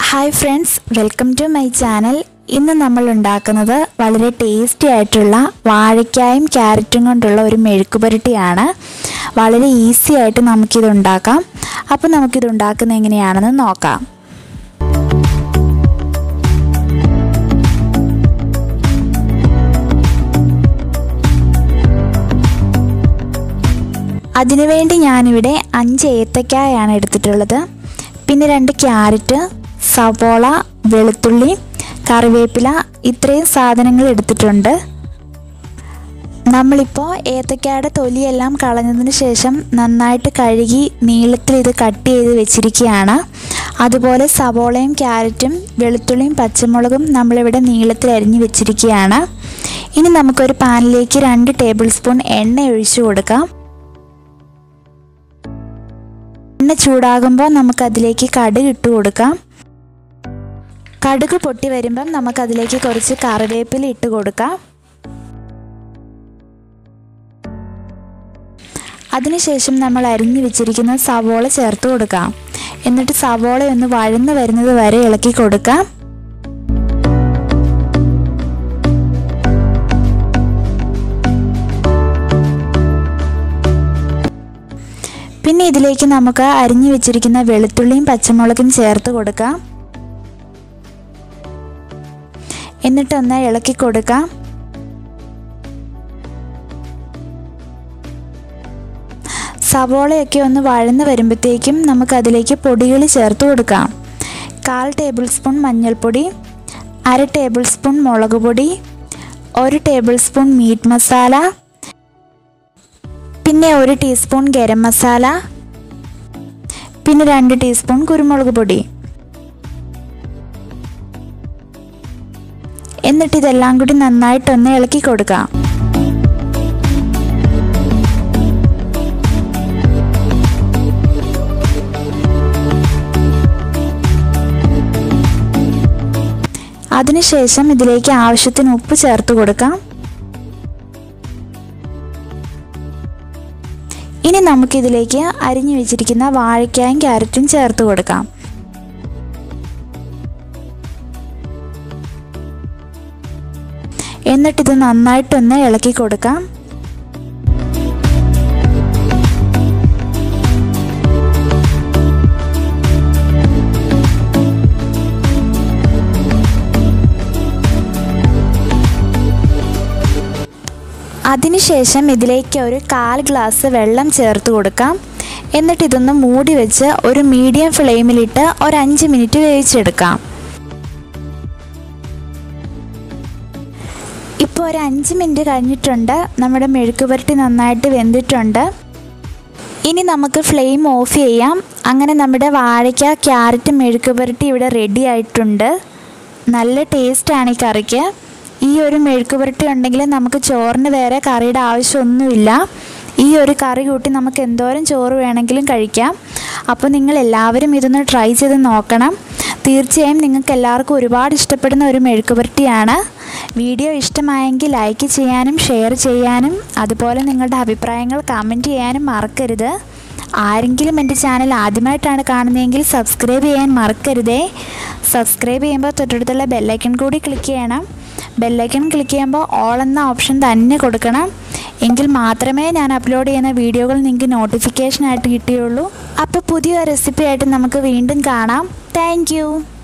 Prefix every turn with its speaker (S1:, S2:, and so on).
S1: hi friends welcome to my channel ഇന്ന് നമ്മൾ ഉണ്ടാക്കുന്നത് വളരെ ടേസ്റ്റി ആയിട്ടുള്ള വാഴയ്ക്കായും ക്യാരറ്റും കൊണ്ടുള്ള ഒരു മെഴുക്കുപുരട്ടിയാണ് വളരെ ഈസി ആയിട്ട് നമുക്കിത് ഉണ്ടാക്കാം അപ്പോൾ നമുക്കിത് ഉണ്ടാക്കുന്നത് എങ്ങനെയാണെന്ന് നോക്കാം അതിനുവേണ്ടി ഞാനിവിടെ അഞ്ച് ഏത്തക്കായാണ് എടുത്തിട്ടുള്ളത് പിന്നെ രണ്ട് ക്യാരറ്റ് സവോള വെളുത്തുള്ളി കറിവേപ്പില ഇത്രയും സാധനങ്ങൾ എടുത്തിട്ടുണ്ട് നമ്മളിപ്പോൾ ഏത്തക്കായുടെ തൊലിയെല്ലാം കളഞ്ഞതിന് ശേഷം നന്നായിട്ട് കഴുകി നീളത്തിൽ ഇത് കട്ട് ചെയ്ത് വെച്ചിരിക്കുകയാണ് അതുപോലെ സവോളയും ക്യാരറ്റും വെളുത്തുള്ളിയും പച്ചമുളകും നമ്മളിവിടെ നീളത്തിൽ അരിഞ്ഞ് വെച്ചിരിക്കുകയാണ് ഇനി നമുക്കൊരു പാനിലേക്ക് രണ്ട് ടേബിൾ സ്പൂൺ എണ്ണ ഒഴിച്ചു കൊടുക്കാം എണ്ണ ചൂടാകുമ്പോൾ നമുക്കതിലേക്ക് കടുക് ഇട്ട് കൊടുക്കാം കടുക് പൊട്ടി വരുമ്പം നമുക്കതിലേക്ക് കുറച്ച് കറിവേപ്പില ഇട്ട് കൊടുക്കാം അതിനുശേഷം നമ്മൾ അരിഞ്ഞു വെച്ചിരിക്കുന്ന സവോള ചേർത്ത് കൊടുക്കാം എന്നിട്ട് സവോള ഒന്ന് വഴന്ന് വരുന്നത് വരെ ഇളക്കി കൊടുക്കാം പിന്നെ ഇതിലേക്ക് നമുക്ക് അരിഞ്ഞു വെച്ചിരിക്കുന്ന വെളുത്തുള്ളിയും പച്ചമുളകും ചേർത്ത് കൊടുക്കാം എന്നിട്ടൊന്ന് ഇളക്കി കൊടുക്കാം സവോളയൊക്കെ ഒന്ന് വഴന്ന് വരുമ്പോഴത്തേക്കും നമുക്കതിലേക്ക് പൊടികൾ ചേർത്ത് കൊടുക്കാം കാൽ ടേബിൾ സ്പൂൺ മഞ്ഞൾപ്പൊടി അര ടേബിൾ സ്പൂൺ മുളക് പൊടി ഒരു ടേബിൾ സ്പൂൺ മീറ്റ് മസാല പിന്നെ ഒരു ടീസ്പൂൺ ഗരം മസാല പിന്നെ രണ്ട് ടീസ്പൂൺ കുരുമുളക് പൊടി എന്നിട്ട് ഇതെല്ലാം കൂടി നന്നായിട്ടൊന്ന് ഇളക്കി കൊടുക്കാം അതിനുശേഷം ഇതിലേക്ക് ആവശ്യത്തിന് ഉപ്പ് ചേർത്ത് കൊടുക്കാം ഇനി നമുക്കിതിലേക്ക് അരിഞ്ഞു വെച്ചിരിക്കുന്ന വാഴയ്ക്കായും ക്യാരറ്റും ചേർത്ത് കൊടുക്കാം എന്നിട്ടിത് നന്നായിട്ടൊന്ന് ഇളക്കി കൊടുക്കാം അതിനുശേഷം ഇതിലേക്ക് ഒരു കാൽ ഗ്ലാസ് വെള്ളം ചേർത്ത് കൊടുക്കാം എന്നിട്ട് ഇതൊന്ന് മൂടി വെച്ച് ഒരു മീഡിയം ഫ്ലെയിമിലിട്ട് ഒരു അഞ്ച് മിനിറ്റ് വേവിച്ചെടുക്കാം ഇപ്പോൾ ഒരു അഞ്ച് മിനിറ്റ് കഴിഞ്ഞിട്ടുണ്ട് നമ്മുടെ മെഴുക്ക് പുരട്ടി നന്നായിട്ട് വെന്തിട്ടുണ്ട് ഇനി നമുക്ക് ഫ്ലെയിം ഓഫ് ചെയ്യാം അങ്ങനെ നമ്മുടെ വാഴയ്ക്ക ക്യാരറ്റ് മെഴുക്ക് പുരട്ടി ഇവിടെ റെഡി ആയിട്ടുണ്ട് നല്ല ടേസ്റ്റാണ് ഈ കറിക്ക് ഈ ഒരു മെഴുക്ക് പുരട്ടി ഉണ്ടെങ്കിൽ നമുക്ക് ചോറിന് വേറെ കറിയുടെ ആവശ്യമൊന്നുമില്ല ഈ ഒരു കറി കൂട്ടി നമുക്ക് എന്തോരം ചോറ് വേണമെങ്കിലും കഴിക്കാം അപ്പോൾ നിങ്ങൾ എല്ലാവരും ഇതൊന്ന് ട്രൈ ചെയ്ത് നോക്കണം തീർച്ചയായും നിങ്ങൾക്ക് എല്ലാവർക്കും ഒരുപാട് ഇഷ്ടപ്പെടുന്ന ഒരു മെഴുക്ക് പുരട്ടിയാണ് വീഡിയോ ഇഷ്ടമായെങ്കിൽ ലൈക്ക് ചെയ്യാനും ഷെയർ ചെയ്യാനും അതുപോലെ നിങ്ങളുടെ അഭിപ്രായങ്ങൾ കമൻറ്റ് ചെയ്യാനും മറക്കരുത് ആരെങ്കിലും എൻ്റെ ചാനൽ ആദ്യമായിട്ടാണ് കാണുന്നതെങ്കിൽ സബ്സ്ക്രൈബ് ചെയ്യാൻ മറക്കരുതേ സബ്സ്ക്രൈബ് ചെയ്യുമ്പോൾ തൊട്ടടുത്തുള്ള ബെല്ലൈക്കൺ കൂടി ക്ലിക്ക് ചെയ്യണം ബെല്ലൈക്കൺ ക്ലിക്ക് ചെയ്യുമ്പോൾ ഓൾ എന്ന ഓപ്ഷൻ തന്നെ കൊടുക്കണം എങ്കിൽ മാത്രമേ ഞാൻ അപ്ലോഡ് ചെയ്യുന്ന വീഡിയോകൾ നിങ്ങൾക്ക് നോട്ടിഫിക്കേഷനായിട്ട് കിട്ടിയുള്ളൂ അപ്പോൾ പുതിയ റെസിപ്പി ആയിട്ട് നമുക്ക് വീണ്ടും കാണാം താങ്ക്